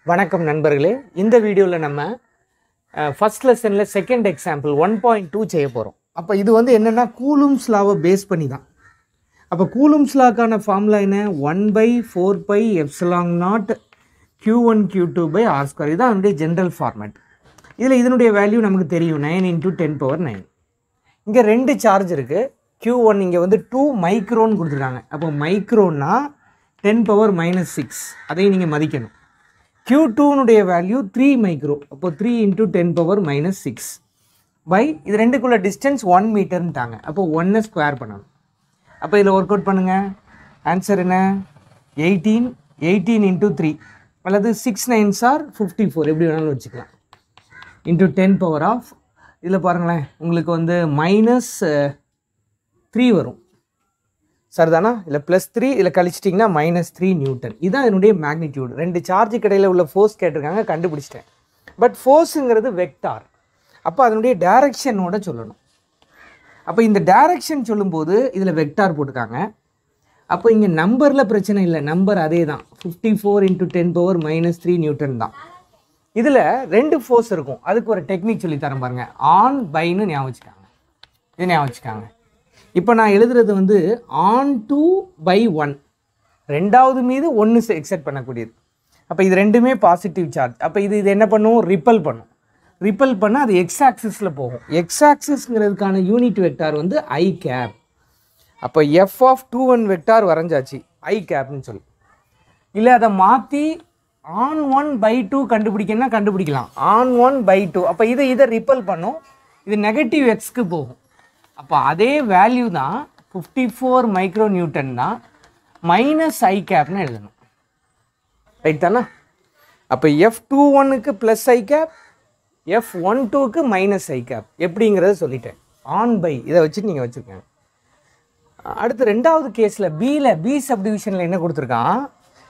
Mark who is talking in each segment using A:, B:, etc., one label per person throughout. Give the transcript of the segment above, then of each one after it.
A: வணக்கம் நண்பர்களே இந்த வீடியோவில் நம்ம ஃபஸ்ட் லெசனில் second example one point two செய்ய போகிறோம் அப்போ இது வந்து என்னென்னா கூலும்ஸ் லாவை பேஸ் பண்ணி தான் அப்போ கூலும்ஸ் லாக்கான ஃபார்முலா என்ன one by four pi epsilon naught q one q two by r square இதுதான் அதனுடைய ஜென்ரல் ஃபார்மேட் இதில் இதனுடைய வேல்யூ நமக்கு தெரியும் nine into ten power nine இங்கே ரெண்டு சார்ஜ் இருக்குது க்யூ ஒன் இங்கே வந்து டூ மைக்ரோன்னு கொடுத்துருக்காங்க அப்போ மைக்ரோன்னா டென் பவர் மைனஸ் சிக்ஸ் அதையும் நீங்கள் மதிக்கணும் க்யூ டூனுடைய வேல்யூ த்ரீ மைக்ரோ அப்போ three into ten power minus six by இது ரெண்டுக்குள்ள டிஸ்டன்ஸ் ஒன் மீட்டர்ன்ட்டாங்க அப்போ ஒன்னை ஸ்கொயர் பண்ணணும் அப்போ இதில் ஒர்க் அவுட் பண்ணுங்கள் ஆன்சர் என்ன எயிட்டீன் எயிட்டீன் இன்ட்டு த்ரீ அல்லது six nines or fifty four எப்படி வேணாலும் வச்சுக்கலாம் இன்ட்டு டென் பவர் ஆஃப் இதில் பாருங்களேன் உங்களுக்கு வந்து மைனஸ் த்ரீ வரும் சரிதானா இல்லை ப்ளஸ் த்ரீ இதில் கழிச்சிட்டிங்கன்னா மைனஸ் த்ரீ நியூட்டன் இதுதான் இதனுடைய மேக்னிடியூட் ரெண்டு சார்ஜுக்கு இடையில் உள்ள ஃபோர்ஸ் கேட்டிருக்காங்க கண்டுபிடிச்சிட்டேன் பட் ஃபோர்ஸுங்கிறது வெக்டார் அப்போ அதனுடைய டைரக்ஷனோட சொல்லணும் அப்போ இந்த டைரக்ஷன் சொல்லும்போது இதில் வெக்டார் போட்டிருக்காங்க அப்போ இங்கே நம்பரில் பிரச்சனை இல்லை நம்பர் அதே தான் fifty four into ten power minus three newton தான் இதில் ரெண்டு ஃபோர்ஸ் இருக்கும் அதுக்கு ஒரு டெக்னிக் சொல்லி தரேன் பாருங்க ஆன் பைன்னு ஞாபகம் வச்சுக்காங்க இது ஞாபகம் வச்சுக்காங்க இப்போ நான் எழுதுறது வந்து ஆன் டூ பை ஒன் ரெண்டாவது மீது ஒன்று எக்ஸெப்ட் பண்ணக்கூடியது அப்போ இது ரெண்டுமே பாசிட்டிவ் சார்ஜ் அப்போ இது இது என்ன பண்ணும் ரிப்பல் பண்ணும் ரிப்பல் பண்ணால் அது எக்ஸ் ஆக்சிஸில் போகும் எக்ஸ் ஆக்சிஸ்ங்கிறதுக்கான யூனிட் வெக்டார் வந்து ஐ கேப் அப்போ F of two one vector வரைஞ்சாச்சு ஐ கேப்னு சொல்லி இல்லை அதை மாற்றி ஆன் ஒன் பை டூ கண்டுபிடிக்கணும்னா கண்டுபிடிக்கலாம் ஆன் ஒன் பை டூ அப்போ இதை இதை ரிப்பல் பண்ணும் இது நெகட்டிவ் எக்ஸ்க்கு போகும் அப்போ அதே வேல்யூ தான் ஃபிஃப்டி ஃபோர் மைக்ரோ நியூட்டன் தான் மைனஸ் ஐ கேப்னு எழுதணும் ரைட் தானே அப்போ எஃப் டூ ஒன்னுக்கு plus i cap F one டூக்கு மைனஸ் ஐ கேப் எப்படிங்கிறத சொல்லிட்டேன் ஆன் பை இதை வச்சுட்டு நீங்கள் வச்சுருக்கேன் அடுத்து ரெண்டாவது கேஸில் பியில் பி சப்டிவிஷனில் என்ன கொடுத்துருக்கான்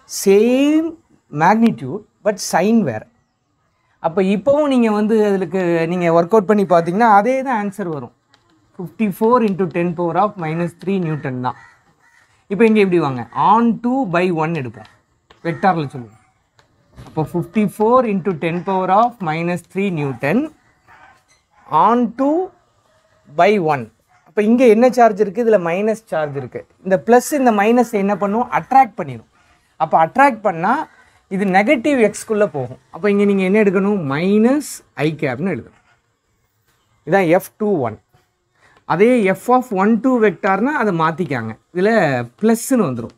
A: சேம் மேக்னிடியூட் பட் சைன் வேறு அப்போ இப்போவும் நீங்கள் வந்து அதுக்கு நீங்கள் ஒர்க் அவுட் பண்ணி பார்த்தீங்கன்னா அதே தான் ஆன்சர் வரும் fifty four into ten power of minus three newton தான் இப்போ இங்கே எப்படி வாங்க ஆன் டூ பை ஒன் எடுப்போம் வெக்டாரில் சொல்லுவோம் அப்போ fifty four into ten power of minus three newton on two by one அப்போ இங்கே என்ன சார்ஜ் இருக்குது இதில் மைனஸ் சார்ஜ் இருக்குது இந்த ப்ளஸ் இந்த மைனஸ் என்ன பண்ணும் அட்ராக்ட் பண்ணிடும் அப்போ அட்ராக்ட் பண்ணால் இது நெகட்டிவ் எக்ஸ்குள்ளே போகும் அப்போ இங்கே நீங்கள் என்ன எடுக்கணும் மைனஸ் ஐ கேப்னு எழுதணும் இதான் எஃப் டூ ஒன் அதே எஃப் ஆஃப் ஒன் டூ வெக்டார்னா அதை மாற்றிக்காங்க இதில் ப்ளஸ்ன்னு வந்துடும்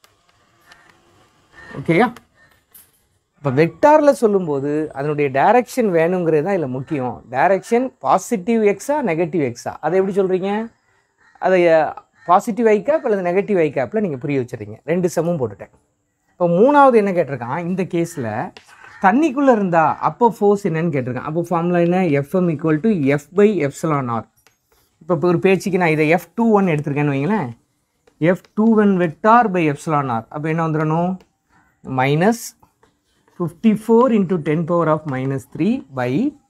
A: ஓகேயா இப்போ வெக்டாரில் சொல்லும்போது அதனுடைய டைரக்ஷன் வேணுங்கிறது தான் இதில் முக்கியம் டைரக்ஷன் பாசிட்டிவ் எக்ஸா நெகட்டிவ் எக்ஸா அதை எப்படி சொல்கிறீங்க அதை பாசிட்டிவ் ஐ கேப் அல்லது நெகட்டிவ் ஐ கேப்பில் நீங்கள் புரிய வச்சுறீங்க ரெண்டு சம்மும் போட்டுட்டேன் இப்போ மூணாவது என்ன கேட்டிருக்கான் இந்த கேஸில் தண்ணிக்குள்ளே இருந்தால் அப்போ ஃபோர்ஸ் என்னன்னு கேட்டிருக்கான் அப்போ ஃபார்முலா என்ன F M equal to F by epsilon R இப்போ இப்போ ஒரு பேச்சுக்கு நான் இதை எஃப் டூ ஒன் எடுத்திருக்கேன்னு வைங்களேன் F two one vector by epsilon R அப்போ என்ன வந்துடணும் minus fifty four into ten power of minus three by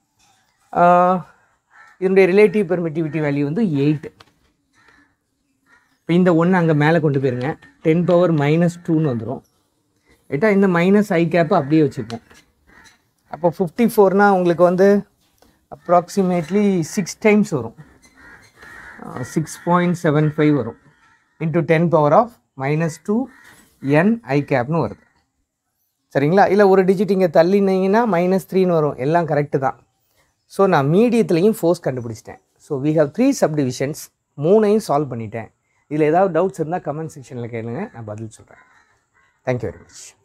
A: இதனுடைய ரிலேட்டிவ் பெர்மிட்டிவிட்டி வேல்யூ வந்து எயிட் இப்போ இந்த ஒன்று அங்கே மேலே கொண்டு போயிருங்க டென் பவர் மைனஸ் டூன்னு வந்துடும் ஏட்டா இந்த மைனஸ் ஐ கேப்பை அப்படியே வச்சுப்போம் அப்போ ஃபிஃப்டி ஃபோர்னால் உங்களுக்கு வந்து அப்ராக்சிமேட்லி சிக்ஸ் டைம்ஸ் வரும் சிக்ஸ் பாயிண்ட் செவன் ஃபைவ் வரும் into ten power of minus two N i கேப்னு வருது சரிங்களா இல்லை ஒரு டிஜிட் இங்கே தள்ளினீங்கன்னா மைனஸ் த்ரீன்னு வரும் எல்லாம் கரெக்டு தான் ஸோ நான் மீடியத்துலேயும் ஃபோர்ஸ் கண்டுபிடிச்சிட்டேன் so we have three subdivisions மூணையும் சால்வ் பண்ணிட்டேன் இதில் ஏதாவது டவுட்ஸ் இருந்தால் கமெண்ட் செக்ஷனில் கேளுங்க நான் பதில் சொல்கிறேன் தேங்க்யூ வெரி மச்